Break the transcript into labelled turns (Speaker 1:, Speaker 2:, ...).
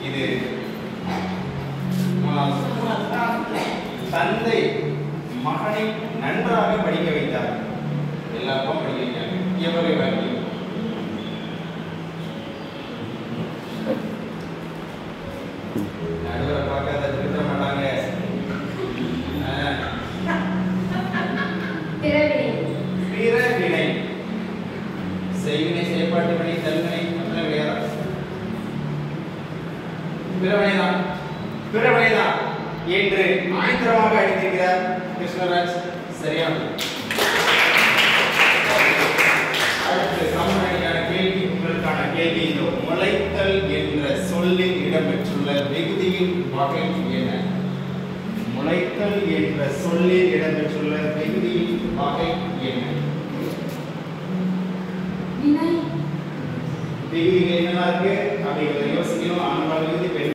Speaker 1: இது மூணாவது. தந்தை மகனை நன்றாக படிக்க வைத்தார் எல்லாருக்கும் படிக்க வைத்தாங்க எவ்வளவு வாக்கியம் நடுவரை பார்க்காத திருத்த மாட்டாங்க ஆ.
Speaker 2: பிறவினை
Speaker 1: பிறவினை செய்வினை செயற்பாட்டு வினை தன்வினை அத்தனை வினையா பிறவினைதான் பிறவினைதான் என்று ஆயந்திரமாக அடித்திருக்கிறார் கிருஷ்ணராஜ் சரியானது அடுத்து சமநிலையான கேள்வி உங்களுக்கான கேள்வி இதோ முளைத்தல் என்ற சொல்லில் இடம்பெற்றுள்ள வெகுதியின் வகை என்ன முளைத்தல் என்ற சொல்லில் இடம்பெற்றுள்ள வெகுதியின் வகை என்ன
Speaker 2: வினை
Speaker 1: வெகுதிகள் என்னெல்லாம் இருக்கு அப்படிங்கிறத யோசிக்கணும் ஆண்பால் விகுதி பெண்